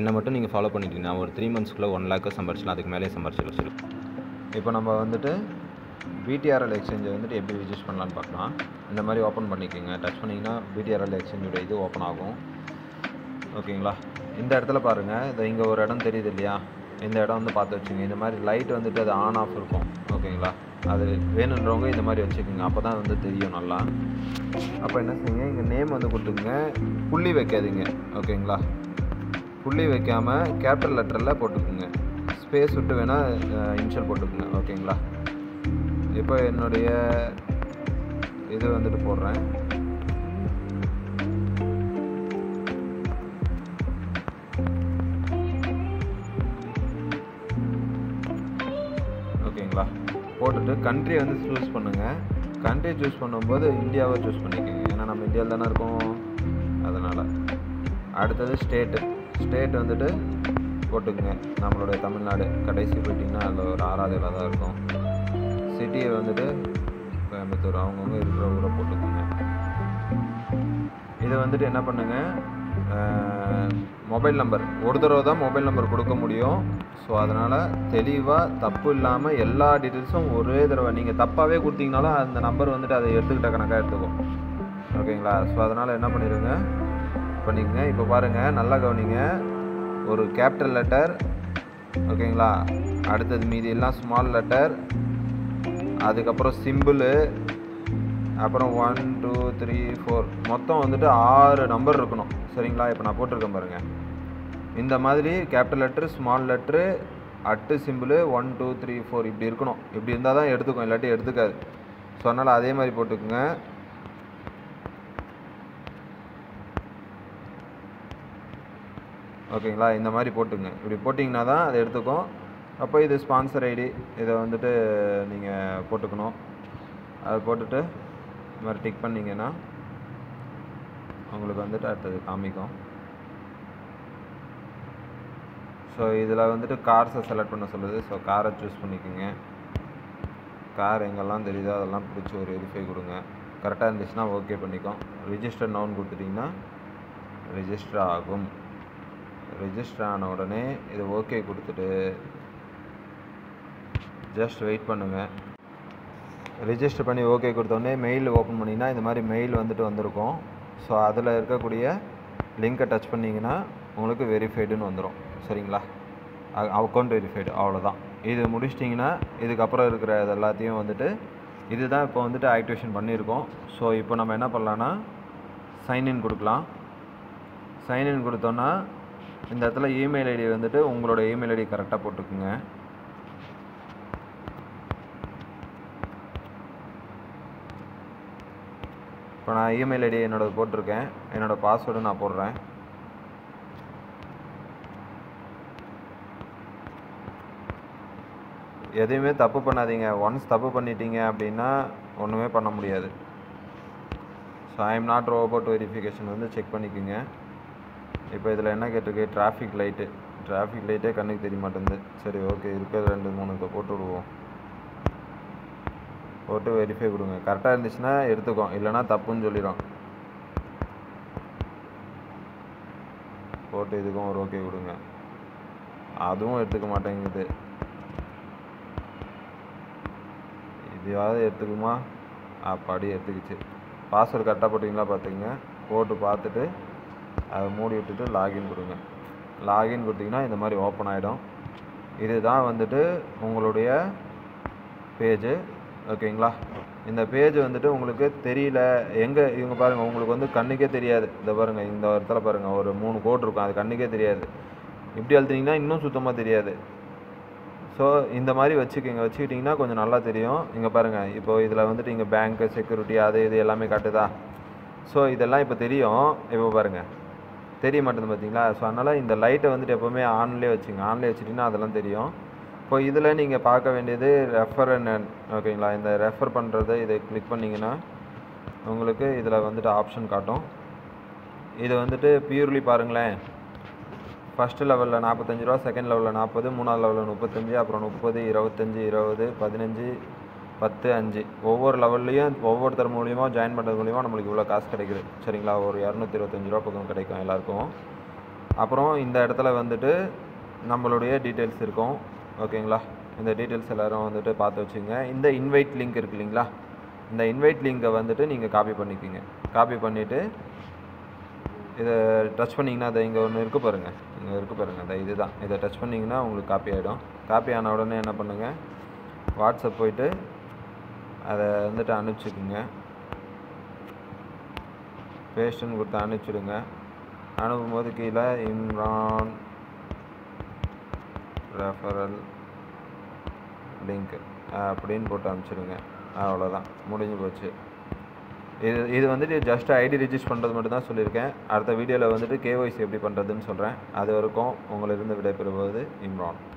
என்னை மட்டும் நீங்கள் ஃபாலோ பண்ணிட்டீங்கன்னா ஒரு த்ரீ மந்த்ஸ்க்குள்ளே ஒன் லேக்கு சம்பாரிச்சிடலாம் அதுக்கு மேலே சம்பாரிச்சிடலாம் இப்போ நம்ம வந்துட்டு பிடிஆர்எல் எக்ஸ்சேஞ்சை வந்துட்டு எப்படி ரிஜிஸ்டர் பண்ணலான்னு பார்க்கலாம் இந்த மாதிரி ஓப்பன் பண்ணிக்கோங்க டச் பண்ணிங்கன்னா பிடிஆர்எல் எக்ஸ்சேஞ்சோட இது ஓப்பன் ஆகும் ஓகேங்களா இந்த இடத்துல பாருங்கள் இது இங்கே ஒரு இடம் தெரியுது இல்லையா இந்த இடம் வந்து பார்த்து வச்சுங்க இந்த மாதிரி லைட் வந்துட்டு அது ஆன் ஆஃப் இருக்கும் ஓகேங்களா அது வேணுன்றவங்க இந்த மாதிரி வச்சுக்கோங்க அப்போ தான் வந்து தெரியும் நல்லா அப்போ என்ன செய்யுங்க இங்கே நேம் வந்து கொடுத்துக்குங்க புள்ளி வைக்காதீங்க ஓகேங்களா புள்ளி வைக்காமல் கேபிட்டல் லெட்டரில் போட்டுக்குங்க ஸ்பேஸ் விட்டு வேணால் இனிஷியல் போட்டுக்குங்க ஓகேங்களா இப்போ என்னுடைய இது வந்துட்டு போடுறேன் ஓகேங்களா போட்டுட்டு கண்ட்ரி வந்து சூஸ் பண்ணுங்கள் கண்ட்ரி சூஸ் பண்ணும்போது இந்தியாவை சூஸ் பண்ணிக்கோங்க ஏன்னா நம்ம இந்தியாவில் தானே இருக்கோம் அதனால் அடுத்தது ஸ்டேட்டு ஸ்டேட் வந்துட்டு போட்டுக்குங்க நம்மளுடைய தமிழ்நாடு கடைசி போயிட்டிங்கன்னா அதில் ஒரு ஆறாவது இதில் தான் இருக்கும் சிட்டியை வந்துட்டு கோயம்புத்தூர் அவங்கவுங்க இருக்கிற ஊரை போட்டுக்கோங்க இதை வந்துட்டு என்ன பண்ணுங்கள் மொபைல் நம்பர் ஒரு தடவை தான் மொபைல் நம்பர் கொடுக்க முடியும் ஸோ அதனால் தெளிவாக தப்பு இல்லாமல் எல்லா டீட்டெயில்ஸும் ஒரே தடவை நீங்கள் தப்பாகவே கொடுத்தீங்கனாலும் அந்த நம்பர் வந்துட்டு அதை எடுத்துக்கிட்ட கணக்காக எடுத்துக்கும் ஓகேங்களா ஸோ அதனால் என்ன பண்ணிடுங்க பண்ணிக்கங்க இப்போ பாருங்கள் நல்லா கவனிங்க ஒரு கேபிட்டல் லெட்டர் ஓகேங்களா அடுத்தது மீதி எல்லாம் ஸ்மால் லெட்டர் அதுக்கப்புறம் சிம்பிளு அப்புறம் ஒன் டூ த்ரீ ஃபோர் மொத்தம் வந்துட்டு ஆறு நம்பர் இருக்கணும் சரிங்களா இப்போ நான் போட்டிருக்கேன் பாருங்கள் இந்த மாதிரி capital letter small letter at symbol one two three four இப்படி இருக்கணும் இப்படி இருந்தால் தான் எடுத்துக்கும் இல்லாட்டி எடுத்துக்காது ஸோ அதனால் அதே மாதிரி போட்டுக்குங்க ஓகேங்களா இந்த மாதிரி போட்டுங்க இப்படி போட்டிங்கன்னா தான் அதை எடுத்துக்கும் அப்போ இது ஸ்பான்சர் ஐடி இதை வந்துட்டு நீங்கள் போட்டுக்கணும் அதை போட்டுட்டு இது மாதிரி டிக் பண்ணிங்கன்னா உங்களுக்கு வந்துட்டு அடுத்தது காமிக்கும் ஸோ இதில் வந்துட்டு கார்ஸை செலக்ட் பண்ண சொல்லுது ஸோ காரை சூஸ் பண்ணிக்கோங்க கார் எங்கெல்லாம் தெரியுதோ அதெல்லாம் பிடிச்சி ஒரு வெரிஃபை கொடுங்க கரெக்டாக இருந்துச்சுன்னா ஓகே பண்ணிக்கோ ரிஜிஸ்டர் நவுன் கொடுத்துட்டிங்கன்னா ரிஜிஸ்டர் ஆகும் ரிஜிஸ்டர் ஆன உடனே இது ஓகே கொடுத்துட்டு ஜஸ்ட் வெயிட் பண்ணுங்கள் ரிஜிஸ்டர் பண்ணி ஓகே கொடுத்தோடனே மெயில் ஓப்பன் பண்ணிங்கன்னா இந்த மாதிரி மெயில் வந்துட்டு வந்திருக்கும் ஸோ அதில் இருக்கக்கூடிய லிங்கை டச் பண்ணிங்கன்னா உங்களுக்கு வெரிஃபைடுன்னு வந்துடும் சரிங்களா அக்கௌண்ட் வெரிஃபைடு அவ்வளோதான் இது முடிச்சிட்டிங்கன்னா இதுக்கப்புறம் இருக்கிற இது எல்லாத்தையும் வந்துட்டு இதுதான் இப்போ வந்துட்டு ஆக்டிவேஷன் பண்ணியிருக்கோம் ஸோ இப்போ நம்ம என்ன பண்ணலான்னா சைன்இன் கொடுக்கலாம் சைன்இன் கொடுத்தோன்னா இந்த இடத்துல இமெயில் ஐடி வந்துட்டு உங்களோட இமெயில் ஐடி கரெக்டாக போட்டுக்குங்க இப்போ நான் இமெயில் ஐடி என்னோட போட்டிருக்கேன் என்னோடய பாஸ்வேர்டு நான் போடுறேன் எதையுமே தப்பு பண்ணாதீங்க ஒன்ஸ் தப்பு பண்ணிட்டீங்க அப்படின்னா ஒன்றுமே பண்ண முடியாது so I am not robot verification வந்து செக் பண்ணிக்கோங்க இப்போ இதில் என்ன கேட்டிருக்கு டிராஃபிக் லைட்டு டிராஃபிக் லைட்டே கண்ணுக்கு தெரிய மாட்டேங்குது சரி ஓகே இருக்கிற ரெண்டு மூணு இப்போ போட்டு விடுவோம் போட்டு வெரிஃபை கொடுங்க கரெக்டாக இருந்துச்சுன்னா எடுத்துக்கோ இல்லைனா தப்புன்னு சொல்லிடும் போட்டு இதுக்கும் ஒரு ஓகே கொடுங்க அதுவும் எடுத்துக்க மாட்டேங்குது இதையாவது எடுத்துக்குமா அப்பாடி எடுத்துக்கிச்சு பாஸ்வேர்டு கரெக்டாக போட்டிங்களா பார்த்துங்க போட்டு பார்த்துட்டு அதை மூடி விட்டுட்டு லாகின் கொடுங்க லாகின் கொடுத்தீங்கன்னா இந்த மாதிரி ஓப்பன் ஆகிடும் இதுதான் வந்துட்டு உங்களுடைய பேஜு ஓகேங்களா இந்த பேஜ் வந்துட்டு உங்களுக்கு தெரியல எங்கே இவங்க பாருங்கள் உங்களுக்கு வந்து கண்ணுக்கே தெரியாது இந்த பாருங்கள் இந்த இடத்துல பாருங்கள் ஒரு மூணு கோட் இருக்கும் அது கண்ணுக்கே தெரியாது இப்படி அழுத்தினீங்கன்னா இன்னும் சுத்தமாக தெரியாது ஸோ இந்த மாதிரி வச்சுக்கோங்க வச்சுக்கிட்டிங்கன்னா கொஞ்சம் நல்லா தெரியும் இங்கே பாருங்கள் இப்போ இதில் வந்துட்டு இங்கே பேங்க்கு செக்யூரிட்டி அது இது எல்லாமே காட்டுதா ஸோ இதெல்லாம் இப்போ தெரியும் இப்போ பாருங்கள் தெரிய மாட்டேங்குது பார்த்தீங்களா ஸோ அதனால் இந்த லைட்டை வந்துட்டு எப்போவுமே ஆன்லேயே வச்சுங்க ஆன்லேயே வச்சுட்டிங்கன்னா அதெல்லாம் தெரியும் இப்போ இதில் நீங்கள் பார்க்க வேண்டியது ரெஃபர் அண்ட் ஓகேங்களா இந்த ரெஃபர் பண்ணுறது இதை கிளிக் பண்ணிங்கன்னா உங்களுக்கு இதில் வந்துட்டு ஆப்ஷன் காட்டும் இது வந்துட்டு பியூர்லி பாருங்களேன் ஃபஸ்ட்டு லெவலில் நாற்பத்தஞ்சு ரூபா செகண்ட் லெவலில் நாற்பது மூணாவது லெவலில் முப்பத்தஞ்சு அப்புறம் முப்பது இருபத்தஞ்சி இருபது பதினஞ்சு பத்து அஞ்சு ஒவ்வொரு லெவல்லையும் ஒவ்வொருத்தர் மூலியமாக ஜாயின் பண்ணுறது மூலியமாக நம்மளுக்கு இவ்வளோ காசு கிடைக்குது சரிங்களா ஒரு இரநூத்தி இருபத்தஞ்சி ரூபா பக்கம் கிடைக்கும் எல்லாருக்கும் அப்புறம் இந்த இடத்துல வந்துட்டு நம்மளுடைய டீட்டெயில்ஸ் இருக்கும் ஓகேங்களா இந்த டீட்டெயில்ஸ் எல்லாரும் வந்துட்டு பார்த்து வச்சுங்க இந்த இன்வைட் லிங்க் இருக்கு இல்லைங்களா இந்த இன்வைட் லிங்கை வந்துட்டு நீங்கள் காப்பி பண்ணிக்கோங்க காப்பி பண்ணிவிட்டு இதை டச் பண்ணிங்கன்னா அதை இங்கே ஒன்று இருக்கு பாருங்கள் இங்கே இருக்கு பாருங்கள் அந்த இதுதான் இதை டச் பண்ணிங்கன்னா உங்களுக்கு காப்பி ஆகிடும் காப்பி ஆன உடனே என்ன பண்ணுங்கள் வாட்ஸ்அப் போயிட்டு அதை வந்துட்டு அனுப்பிச்சிக்குங்க பேஸ்ட்டுன்னு கொடுத்து அனுப்பிச்சிடுங்க அனுப்பும்போது கீழே இம்ரான் ரெஃபரல் லிங்க் அப்படின்னு போட்டு அனுப்பிச்சிடுங்க அவ்வளோதான் முடிஞ்சு போச்சு இது இது வந்துட்டு ஜஸ்ட் ஐடி ரிஜிஸ்டர் பண்ணுறது மட்டும் தான் சொல்லியிருக்கேன் அடுத்த வீடியோவில் வந்துட்டு கேஒய்சி எப்படி பண்ணுறதுன்னு சொல்கிறேன் அது வரைக்கும் உங்களிருந்து விடைபெறுவது இம்ரான்